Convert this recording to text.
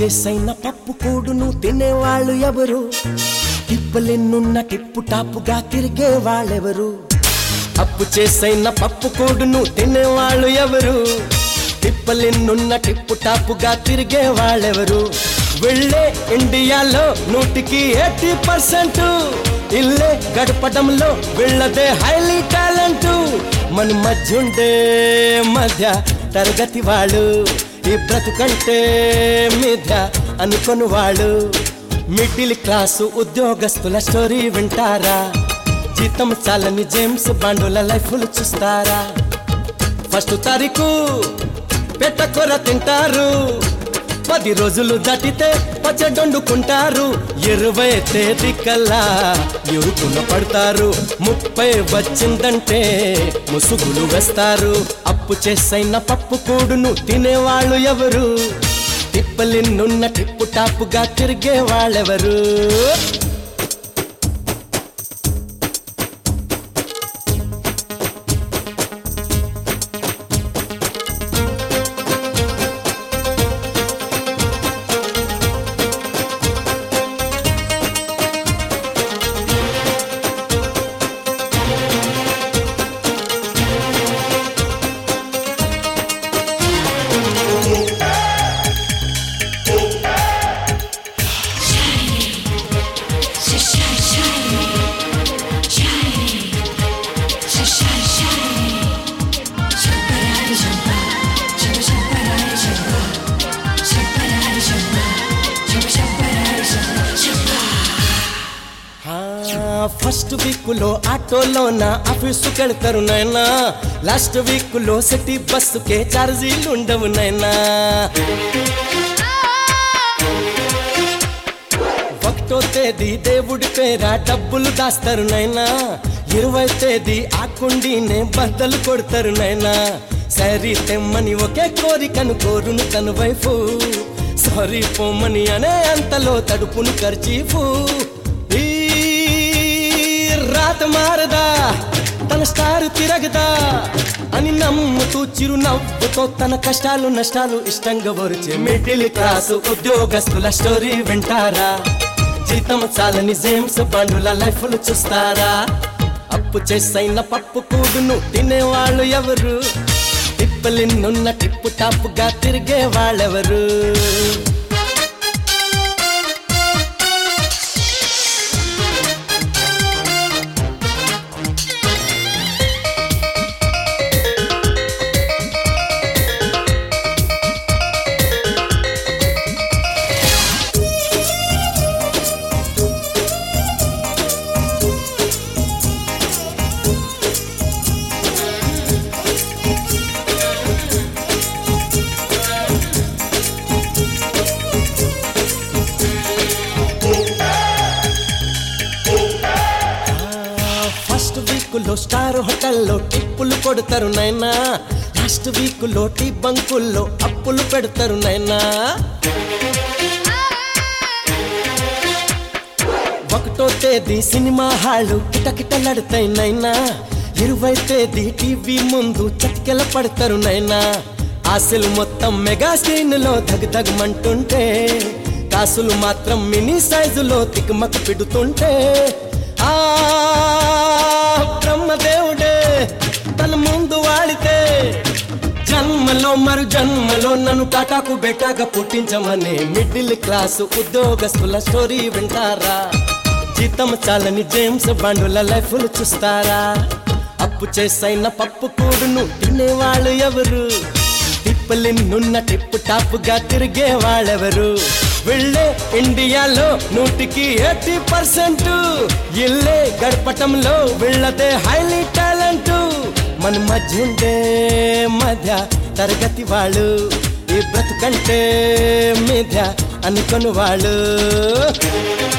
చేసైన పప్పు కూడును తినేవాళ్ళు ఎవరు టిప్పలెన్నున్న టిప్పు టాపుగా తిరిగే వాళ్ళెవరు అప్పు చేసైన పప్పు కూడును తినేవాళ్ళు ఎవరు టిప్పలెన్నున్న టిప్పు టాపుగా తిరిగే వాళ్ళెవరు వెళ్ళే ఇండియాలో నూటికి ఎయిటీ పర్సెంట్ ఇల్లే గడపడంలో వెళ్ళదే హైలీ టాలెంట్ మన మధ్య ఉండే మధ్య తరగతి వాళ్ళు ఈ బ్రతుకంటే మిథ్య అనుకొని వాళ్ళు మిడిల్ క్లాసు ఉద్యోగస్తుల స్టోరీ వింటారా జీతం చాలని జేమ్స్ బాండుల లైఫ్లు చూస్తారా ఫస్ట్ తారీఖు పెట్టకొర తింటారు పది రోజులు దాటితే పచ్చడొండుకుంటారు ఇరవై తేదీ కల్లా ఎరుకున పడతారు ముప్పై వచ్చిందంటే ముసుగులు వేస్తారు అప్పు చేసైన పప్పు కూడును తినేవాళ్ళు ఎవరు తిప్పలిన్నున్న టిప్పు టాపుగా తిరిగే వాళ్ళెవరు ఫస్ట్ వీక్ లో ఆటోలో నా ఆఫీసుకి వెళ్తారు నాయనా లాస్ట్ వీక్ లో సిటీ బస్సుకే ఛార్జీలు ఉండవు నాయనా ఒకటో తేదీ దేవుడి పేర డబ్బులు దాస్తారు నైనా ఇరవై తేదీ ఆ కుండీనే బద్దలు కొడతారు నైనా సరి తెమ్మని ఒకే కోరికను కోరును తన వైఫ్ సారీ పొమ్మని అనే అంతలో తడుపును ఖర్చీఫు ఈ రాత మారదా తన స్టారు తిరగదా అని నమ్ముతూ చిరు నవ్వుతో తన కష్టాలు నష్టాలు ఇష్టంగా వరిచే మిడిల్ క్లాసు ఉద్యోగస్తుల స్టోరీ వింటారా జీతం చాలని జేమ్స్ బండుల లైఫ్లు చూస్తారా అప్పు చేసైన పప్పు కూడును తినేవాళ్ళు ఎవరు తిప్పలిన్నున్న టిప్పు టాపుగా తిరిగే వాళ్ళెవరు ఫస్ట్ వీక్ లో స్టార్ హోటల్లో టిప్పులు కొడతారు నైనా లాస్ట్ వీక్ లో టీ బంకుల్లో అప్పులు పెడతారు నైనా ఒకటో తేదీ సినిమా హాళ్ళు కిటకిటలాడుతాయి నైనా ఇరవై తేదీ టీవీ ముందు చతికెల పడతారు నైనా ఆశలు మొత్తం మెగా స్క్రీన్ లో దగదగమంటుంటే కాసులు మాత్రం మినీ సైజులో తికమక పెడుతుంటే ఆ బ్రహ్మదేవుడే తన ముందు వాడితే జన్మలో మరు జన్మలో నన్ను టాటాకు బెటాగా పుట్టించమని మిడిల్ క్లాసు ఉద్యోగస్తుల స్టోరీ వింటారా జీతం చాలని జేమ్స్ బండుల లైఫ్లు చూస్తారా అప్పు చేసైన పప్పు కూడును తినేవాళ్ళు ఎవరు తిప్పలిన్నున్న టిప్పు టాపుగా తిరిగే వాళ్ళెవరు వెళ్ళే ఇండియాలో నూటికి ఎయిటీ పర్సెంట్ ఇల్లే గడపటంలో వెళ్ళదే హైలీ టాలెంట్ మన మధ్య ఉండే మధ్య తరగతి వాళ్ళు ఈ బ్రతుకంటే మిథ్య అనుకొని వాళ్ళు